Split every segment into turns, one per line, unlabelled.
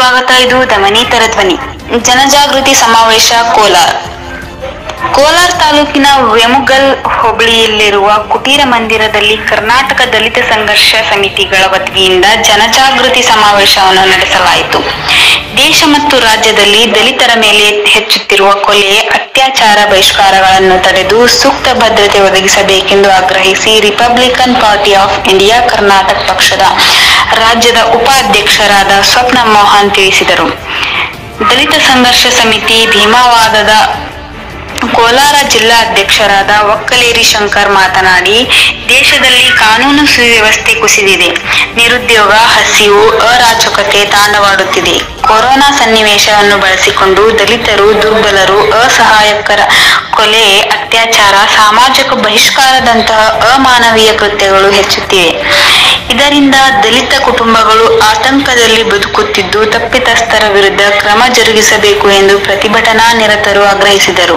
ಸ್ವಾಗತ ಇದು ದಮನೀತರ ಧ್ವನಿ ಜನಜಾಗೃತಿ ಸಮಾವೇಶ ಕೋಲಾರ್ ಕೋಲಾರ ತಾಲೂಕಿನ ವೆಮುಗಲ್ ಹೋಬಳಿಯಲ್ಲಿರುವ ಕುಟೀರ ಮಂದಿರದಲ್ಲಿ ಕರ್ನಾಟಕ ದಲಿತ ಸಂಘರ್ಷ ಸಮಿತಿಗಳ ವತಿಯಿಂದ ಜನಜಾಗೃತಿ ಸಮಾವೇಶವನ್ನು ನಡೆಸಲಾಯಿತು ದೇಶ ಮತ್ತು ರಾಜ್ಯದಲ್ಲಿ ದಲಿತರ ಮೇಲೆ ಹೆಚ್ಚುತ್ತಿರುವ ಕೊಲೆ ಅತ್ಯಾಚಾರ ಬಹಿಷ್ಕಾರಗಳನ್ನು ತಡೆದು ಸೂಕ್ತ ಭದ್ರತೆ ಒದಗಿಸಬೇಕೆಂದು ಆಗ್ರಹಿಸಿ Republican Party of India Karnataka ಪಕ್ಷದ ರಾಜ್ಯದ ಉಪಾಧ್ಯಕ್ಷರಾದ ಸ್ವಪ್ನ ಮೋಹನ್ ತಿಳಿಸಿದರು ದಲಿತ ಸಂಘರ್ಷ ಸಮಿತಿ ಭೀಮಾವಾದದ ಕೋಲಾರ ಜಿಲ್ಲಾ ಅಧ್ಯಕ್ಷರಾದ ಒಕ್ಕಲೇರಿ ಶಂಕರ್ ಮಾತನಾಡಿ ದೇಶದಲ್ಲಿ ಕಾನೂನು ಸುವ್ಯವಸ್ಥೆ ಕುಸಿದಿದೆ ನಿರುದ್ಯೋಗ ಹಸಿವು ಅರಾಜಕತೆ ತಾಂಡವಾಡುತ್ತಿದೆ ಕೊರೋನಾ ಸನ್ನಿವೇಶವನ್ನು ಬಳಸಿಕೊಂಡು ದಲಿತರು ದುರ್ಬಲರು ಅಸಹಾಯಕರ ಕೊಲೆ ಅತ್ಯಾಚಾರ ಸಾಮಾಜಿಕ ಬಹಿಷ್ಕಾರದಂತಹ ಅಮಾನವೀಯ ಕೃತ್ಯಗಳು ಹೆಚ್ಚುತ್ತಿವೆ ಇದರಿಂದ ದಲಿತ ಕುಟುಂಬಗಳು ಆತಂಕದಲ್ಲಿ ಬದುಕುತ್ತಿದ್ದು ತಪ್ಪಿತಸ್ಥರ ವಿರುದ್ಧ ಕ್ರಮ ಜರುಗಿಸಬೇಕು ಎಂದು ಪ್ರತಿಭಟನಾ ನಿರತರು ಆಗ್ರಹಿಸಿದರು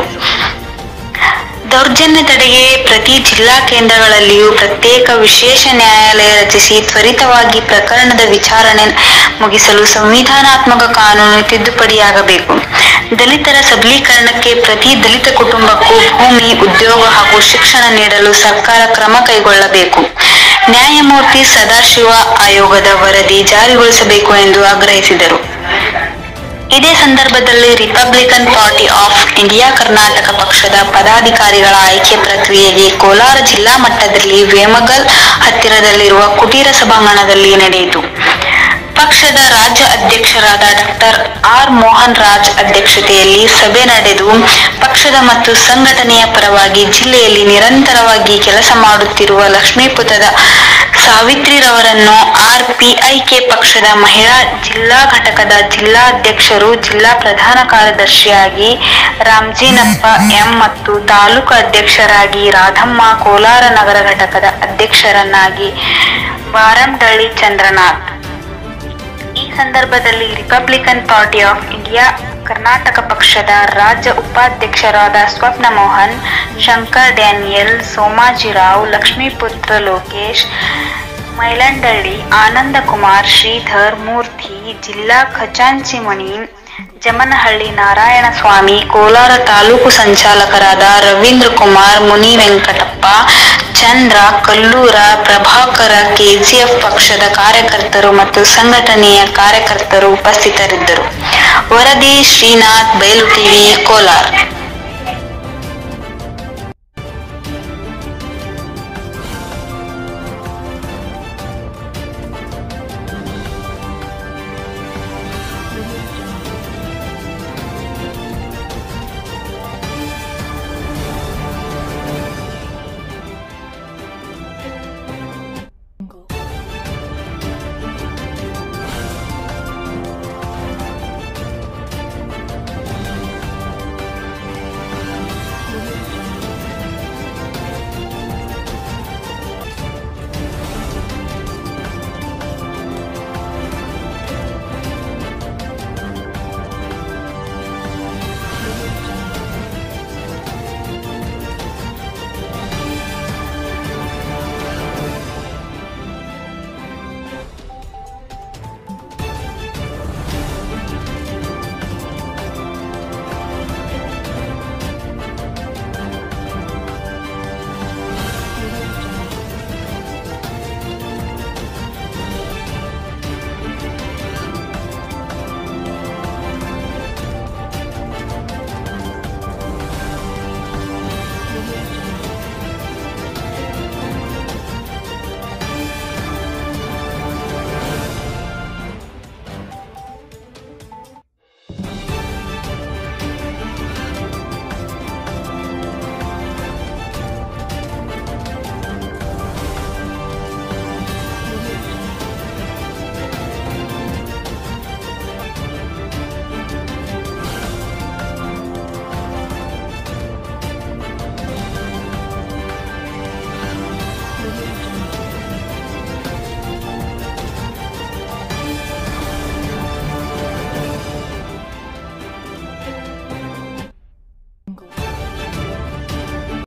ದೌರ್ಜನ್ಯ ತಡೆಗೆ ಪ್ರತಿ ಜಿಲ್ಲಾ ಕೇಂದ್ರಗಳಲ್ಲಿಯೂ ಪ್ರತ್ಯೇಕ ವಿಶೇಷ ನ್ಯಾಯಾಲಯ ರಚಿಸಿ ತ್ವರಿತವಾಗಿ ಪ್ರಕರಣದ ವಿಚಾರಣೆ ಮುಗಿಸಲು ಸಂವಿಧಾನಾತ್ಮಕ ಕಾನೂನು ತಿದ್ದುಪಡಿಯಾಗಬೇಕು ದಲಿತರ ಸಬಲೀಕರಣಕ್ಕೆ ಪ್ರತಿ ದಲಿತ ಕುಟುಂಬಕ್ಕೂ ಭೂಮಿ ಉದ್ಯೋಗ ಹಾಗೂ ಶಿಕ್ಷಣ ನೀಡಲು ಸರ್ಕಾರ ಕ್ರಮ ಕೈಗೊಳ್ಳಬೇಕು ನ್ಯಾಯಮೂರ್ತಿ ಸದಾಶಿವ ಆಯೋಗದ ವರದಿ ಜಾರಿಗೊಳಿಸಬೇಕು ಎಂದು ಆಗ್ರಹಿಸಿದರು ಇದೇ ಸಂದರ್ಭದಲ್ಲಿ Republican Party of India Karnataka ಪಕ್ಷದ ಪದಾಧಿಕಾರಿಗಳ ಆಯ್ಕೆ ಪ್ರಕ್ರಿಯೆಗೆ ಕೋಲಾರ ಜಿಲ್ಲಾ ಮಟ್ಟದಲ್ಲಿ ವೇಮಗಲ್ ಹತ್ತಿರದಲ್ಲಿರುವ ಕುಟೀರ ಸಭಾಂಗಣದಲ್ಲಿ ನಡೆಯಿತು ಪಕ್ಷದ ರಾಜ್ಯ ಅಧ್ಯಕ್ಷರಾದ ಡಾಕ್ಟರ್ ಆರ್ ಮೋಹನ್ ರಾಜ್ ಅಧ್ಯಕ್ಷತೆಯಲ್ಲಿ ಸಭೆ ನಡೆದು ಪಕ್ಷದ ಮತ್ತು ಸಂಘಟನೆಯ ಪರವಾಗಿ ಜಿಲ್ಲೆಯಲ್ಲಿ ನಿರಂತರವಾಗಿ ಕೆಲಸ ಮಾಡುತ್ತಿರುವ ಲಕ್ಷ್ಮೀಪುತದ ಸಾವಿತ್ರಿರವರನ್ನು ಆರ್ಪಿಐಕೆ ಪಕ್ಷದ ಮಹಿಳಾ ಜಿಲ್ಲಾ ಘಟಕದ ಜಿಲ್ಲಾಧ್ಯಕ್ಷರು ಜಿಲ್ಲಾ ಪ್ರಧಾನ ಕಾರ್ಯದರ್ಶಿಯಾಗಿ ರಾಮ್ಜೀನಪ್ಪ ಎಂ ಮತ್ತು ತಾಲೂಕು ಅಧ್ಯಕ್ಷರಾಗಿ ರಾಧಮ್ಮ ಕೋಲಾರ ನಗರ ಘಟಕದ ಅಧ್ಯಕ್ಷರನ್ನಾಗಿ ಬಾರಂಡಳ್ಳಿ ಚಂದ್ರನಾಥ್ ಈ ಸಂದರ್ಭದಲ್ಲಿ Republican Party of India Karnataka ಪಕ್ಷದ ರಾಜ್ಯ ಉಪಾಧ್ಯಕ್ಷರಾದ ಸ್ವಪ್ನ ಮೋಹನ್ ಶಂಕರ್ ಡ್ಯಾನಿಯಲ್ ಸೋಮಾಜಿರಾವ್ ಲಕ್ಷ್ಮೀಪುತ್ರ ಲೋಕೇಶ್ ಮೈಲಂಡಳ್ಳಿ ಆನಂದಕುಮಾರ್ ಶ್ರೀಧರ್ ಮೂರ್ತಿ ಜಿಲ್ಲಾ ಖಜಾಂಚಿಮಣಿ ಜಮನಹಳ್ಳಿ ನಾರಾಯಣ ಸ್ವಾಮಿ ಕೋಲಾರ ತಾಲೂಕು ಸಂಚಾಲಕರಾದ ರವೀಂದ್ರ ಕುಮಾರ್ ಮುನಿ ವೆಂಕಟಪ್ಪ ಚಂದ್ರ ಕಲ್ಲೂರ ಪ್ರಭಾಕರ ಕೆಜಿಎಫ್ ಪಕ್ಷದ ಕಾರ್ಯಕರ್ತರು ಮತ್ತು ಸಂಘಟನೆಯ ಕಾರ್ಯಕರ್ತರು ಉಪಸ್ಥಿತರಿದ್ದರು ವರದಿ ಶ್ರೀನಾಥ್ ಬಯಲು ಟಿವಿ ಕೋಲಾರ್